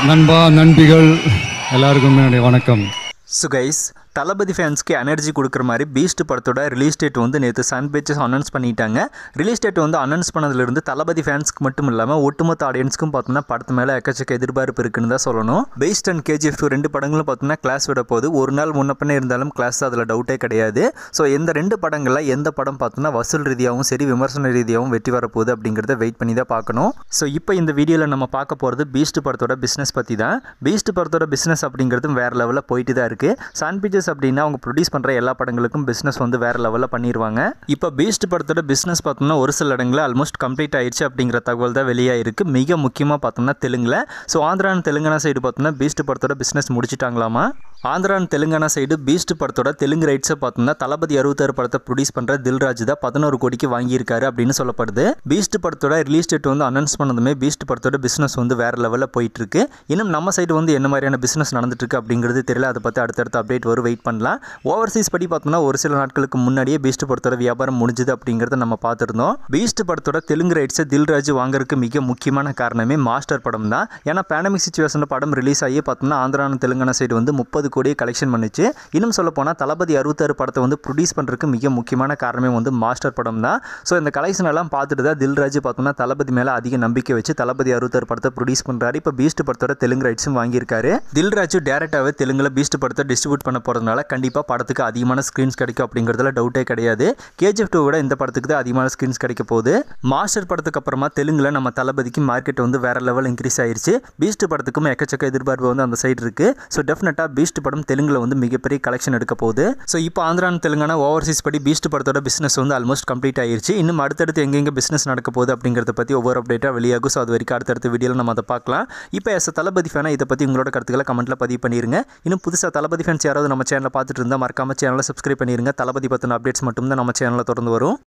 நண்பா நண்பிகள் எல்லாருக்கும் என்னுடைய வணக்கம் ஸோ கைஸ் தளபதி ஃபேன்ஸ்க்கு எனர்ஜி கொடுக்குற மாதிரி பீஸ்ட் படத்தோட ரிலீஸ் டேட் வந்து நேற்று சன் பேச்சஸ் அனௌன்ஸ் பண்ணிட்டாங்க ரிலீஸ் டேட் வந்து அனௌன்ஸ் பண்ணதுலேருந்து தளபதி ஃபேன்ஸ்க்கு மட்டும் இல்லாமல் ஒட்டுமொத்த ஆடியன்ஸ்க்கும் பார்த்தோம்னா படத்து மேலே எக்கச்சக்க எதிர்பார்ப்பு இருக்குன்னு தான் சொல்லணும் பேஸ்ட் அண்ட் கேஜிஎஃப் டூ ரெண்டு படங்களும் பார்த்தோம்னா கிளாஸ் விட போது ஒரு நாள் முன்னப்பண்ணே இருந்தாலும் கிளாஸ் அதில் டவுட்டே கிடையாது ஸோ எந்த ரெண்டு படங்களில் எந்த படம் பார்த்தோம்னா வசூல் ரீதியாகவும் சரி விமர்சன ரீதியாகவும் வெற்றி வரப்போகுது அப்படிங்கிறத வெயிட் பண்ணி தான் பார்க்கணும் ஸோ இப்போ இந்த வீடியோவில் நம்ம பார்க்க போகிறது பீஸ்ட் படத்தோட பிஸ்னஸ் பற்றி தான் பீஸ்ட் படத்தோட பிஸ்னஸ் அப்படிங்கிறது வேறு லெவலில் போயிட்டு தான் இருக்குது சன் பிக்சர்ஸ் அப்படின்னா அவங்க ப்ரொடியூஸ் பண்ணுற எல்லா படங்களுக்கும் பிஸ்னஸ் வந்து வேறு லெவலில் பண்ணிடுவாங்க இப்போ பீஸ்ட் படத்தோட பிஸ்னஸ் பார்த்தோம்னா ஒரு சில இடங்களில் ஆல்மோஸ்ட் கம்ப்ளீட் ஆயிடுச்சு அப்படிங்கிற தகவல் தான் வெளியாயிருக்கு மிக முக்கியமாக பார்த்தோம்னா தெலுங்கில் so Andhra and Telangana side பார்த்தோம்னா பீஸ்ட் படத்தோட பிஸ்னஸ் முடிச்சிட்டாங்களாமா Andhra and Telangana side Beast படத்தோட தெலுங்கு ரைட்ஸை பார்த்தோம்னா தளபதி அறுபத்தாறு படத்தை ப்ரொடியூஸ் பண்ணுற தில்ராஜ் தான் பதினோரு கோடிக்கு வாங்கியிருக்காரு அப்படின்னு சொல்லப்படுது பீஸ்ட் படத்தோட ரிலீஸ் டேட் வந்து அனௌன்ஸ் பண்ணதுமே பீஸ்ட் படத்தோட பிஸ்னஸ் வந்து வேறு லெவலில் போயிட்டு இருக்கு இன்னும் நம்ம சைடு வந்து என்ன மாதிரியான பிஸ்னஸ் நடந்துட்டு இருக்கு அப்படிங்கிறது தெரியல அதை பற்றி அடுத்தடுத்த அப்டேட் வரும் வெயிட் பண்ணலாம் ஓவர்சீஸ் படி பார்த்தோம்னா ஒரு சில நாட்களுக்கு முன்னாடியே பீஸ்ட் படத்தோட வியாபாரம் முடிஞ்சுது அப்படிங்கிறத நம்ம பார்த்துருந்தோம் பீஸ்ட் படத்தோட தெலுங்கு ரைட்ஸை தில்ராஜ் வாங்குறதுக்கு மிக முக்கியமான காரணமே மாஸ்டர் படம் தான் ஏன்னா பேண்டமிக் சுச்சுவேஷனில் படம் ரிலீஸ் ஆகி பார்த்தோம்னா ஆந்திரா and தெலுங்கானா சைடு வந்து முப்பது கோடியை கலெக்ஷன் பண்ணுச்சு இன்னும் சொல்ல போனால் தளபதி அறுபத்தாறு படத்தை வந்து ப்ரொடியூஸ் பண்ணுறதுக்கு மிக முக்கியமான காரணமே வந்து மாஸ்டர் படம் தான் ஸோ இந்த கலெக்ஷன் எல்லாம் பார்த்துட்டு தான் தில்ராஜ் பார்த்தோம்னா தளபதி மேலே அதிக நம்பிக்கை வச்சு தளபதி அறுபத்தாறு படத்தை ப்ரொடியூஸ் பண்ணுறாரு இப்போ பீஸ்ட் படத்தோட தெலுங்கு ரைட்ஸும் வாங்கியிருக்காரு தில்ராஜ் டேரெக்டாகவே தெலுங்குல பீஸ்ட் படத்தை டிஸ்ட்ரிபியூட் பண்ண போகிறதுனால கண்டிப்பாக படத்துக்கு அதிகமான ஸ்க்ரீன்ஸ் கிடைக்கும் அப்படிங்கிறதுல டவுட்டே கிடையாது கேஜிஎஃப் டூ விட இந்த படத்துக்கு தான் அதிகமான ஸ்க்ரீன்ஸ் கிடைக்க போகுது மாஸ்டர் படத்துக்கு அப்புறமா தெலுங்குல நம்ம தளபதிக்கு மார்க்கெட் வந்து வேற லெவல் இன்க்ரீஸ் ஆயிருச்சு பீஸ்ட் படத்துக்கும் எக்கச்சக்க எதிர்பார்ப்பு வந்து அந்த சைடு இருக்கு ஸோ டெஃபினட்டாக பீஸ்ட் படம் தெலுங்குல வந்து மிகப்பெரிய கலெக்ஷன் எடுக்க போகுது ஸோ இப்போ ஆந்திரா and தெலுங்கானா ஓவர்சீஸ் படி பீஸ்ட் படத்தோட பிஸ்னஸ் வந்து ஆல்மோஸ்ட் கம்ப்ளீட் ஆயிருச்சு இன்னும் அடுத்தடுத்து எங்கெங்க பிஸ்னஸ் நடக்க போகுது அப்படிங்கிறத பற்றி ஒவ்வொரு அப்டேட்டாக வெளியாகும் ஸோ அது வரைக்கும் அடுத்தடுத்த வீடியோவில் நம்ம அதை பார்க்கலாம் இப்போ எஸ் தளபதி ஃபேனாக இதை பற்றி உங்களோட கருத்துக்களை கமெண்ட்டில் பதிவு பண்ணிருங்க இன்னும் புதுசாக தளபதி ஃபேன்ஸ் யாராவது நம்ம சேனலை பார்த்துட்டு இருந்தால் மறக்காம சேனலை சப்ஸ்கிரைப் பண்ணிருங்க தளபதி பற்றின அப்டேட்ஸ் மட்டும் தான் நம்ம சேனலில் தொடர்ந்து வரும்